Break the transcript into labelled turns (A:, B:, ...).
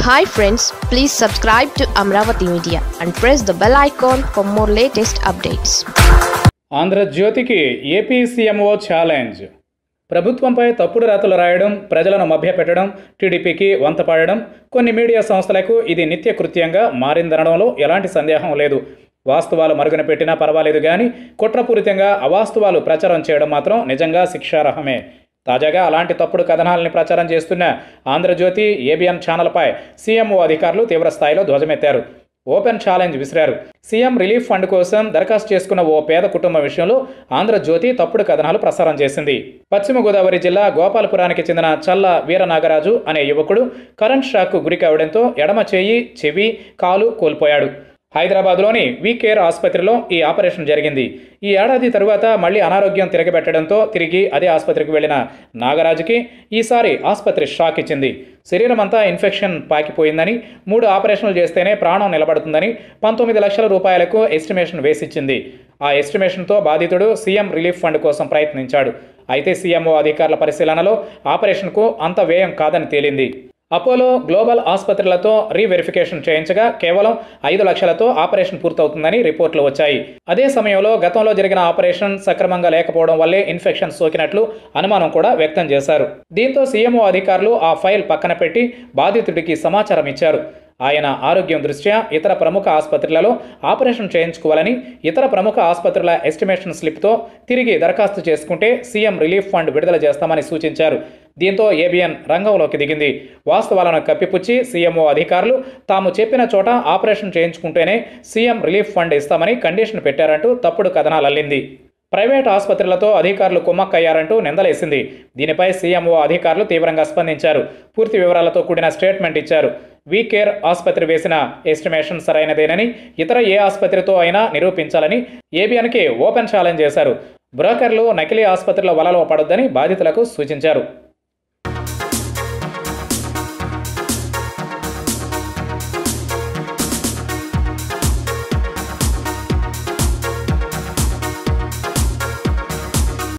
A: hi friends please subscribe to Amaravati Media and press the bell icon for more latest updates
B: ఆంధ్రజ్యోతికి AP CMO challenge ప్రభుత్వంపై తప్పుడు రాతలు రాయడం ప్రజలను మభ్యపెట్టడం టీడీపీకి వంతపాడడం కొన్ని మీడియా సంస్థలకు ఇది నిత్యకృత్యంగా మారిందనడంలో ఎలాంటి సందేహం లేదు వాస్తవాలు మరుగున పెట్టినా పర్వాలేదు కానీ కుట్రపూరితంగా అవాస్తవాలు ప్రచారం చేయడం మాత్రం నిజంగా శిక్షార్హమే తాజాగా అలాంటి తప్పుడు కథనాలని ప్రచారం చేస్తున్న ఆంధ్రజ్యోతి ఏబిఎన్ ఛానల్పై సీఎంఓ అధికారులు తీవ్రస్థాయిలో ధ్వజమెత్తారు ఓపెన్ ఛాలెంజ్ విసిరారు సీఎం రిలీఫ్ ఫండ్ కోసం దరఖాస్తు చేసుకున్న ఓ పేద కుటుంబం విషయంలో ఆంధ్రజ్యోతి తప్పుడు కథనాలు ప్రసారం చేసింది పశ్చిమ గోదావరి జిల్లా గోపాలపురానికి చెందిన చల్ల వీరనాగరాజు అనే యువకుడు కరెంట్ షాక్కు గురి కావడంతో ఎడమ చేయి చెవి కాలు కోల్పోయాడు హైదరాబాద్లోని వి కేర్ ఆసుపత్రిలో ఈ ఆపరేషన్ జరిగింది ఈ ఏడాది తరువాత మళ్ళీ అనారోగ్యం తిరగబెట్టడంతో తిరిగి అదే ఆసుపత్రికి వెళ్లిన నాగరాజుకి ఈసారి ఆసుపత్రి షాక్ ఇచ్చింది శరీరం అంతా ఇన్ఫెక్షన్ పాకిపోయిందని మూడు ఆపరేషన్లు చేస్తేనే ప్రాణం నిలబడుతుందని పంతొమ్మిది లక్షల రూపాయలకు ఎస్టిమేషన్ వేసిచ్చింది ఆ ఎస్టిమేషన్తో బాధితుడు సీఎం రిలీఫ్ ఫండ్ కోసం ప్రయత్నించాడు అయితే సీఎంఓ అధికారుల పరిశీలనలో ఆపరేషన్కు అంత వ్యయం కాదని తేలింది అపోలో గ్లోబల్ ఆసుపత్రులతో రీవెరిఫికేషన్ చేయించగా కేవలం ఐదు లక్షలతో ఆపరేషన్ పూర్తవుతుందని రిపోర్టులు వచ్చాయి అదే సమయంలో గతంలో జరిగిన ఆపరేషన్ సక్రమంగా లేకపోవడం వల్లే ఇన్ఫెక్షన్ సోకినట్లు అనుమానం కూడా వ్యక్తం చేశారు దీంతో సీఎంఓ అధికారులు ఆ ఫైల్ పక్కన పెట్టి బాధితుడికి సమాచారం ఇచ్చారు ఆయన ఆరోగ్యం దృష్ట్యా ఇతర ప్రముఖ ఆసుపత్రులలో ఆపరేషన్ చేయించుకోవాలని ఇతర ప్రముఖ ఆసుపత్రుల ఎస్టిమేషన్ స్లిప్తో తిరిగి దరఖాస్తు చేసుకుంటే సీఎం రిలీఫ్ ఫండ్ విడుదల చేస్తామని సూచించారు దీంతో ఏబిఎన్ రంగంలోకి దిగింది వాస్తవాలను కప్పిపుచ్చి సీఎంఓ అధికారులు తాము చెప్పిన చోట ఆపరేషన్ చేయించుకుంటేనే సీఎం రిలీఫ్ ఫండ్ ఇస్తామని కండిషన్ పెట్టారంటూ తప్పుడు కథనాలు అల్లింది ప్రైవేట్ ఆసుపత్రులతో అధికారులు కుమ్మక్కయ్యారంటూ నిందలేసింది దీనిపై సీఎంఓ అధికారులు తీవ్రంగా స్పందించారు పూర్తి వివరాలతో కూడిన స్టేట్మెంట్ ఇచ్చారు వీ కేర్ ఆసుపత్రి వేసిన ఎస్టిమేషన్ సరైనదేనని ఇతర ఏ ఆసుపత్రితో అయినా నిరూపించాలని ఏబిఎన్కి ఓపెన్ ఛాలెంజ్ చేశారు బ్రోకర్లు నకిలీ ఆసుపత్రుల వలలో పడొద్దని బాధితులకు సూచించారు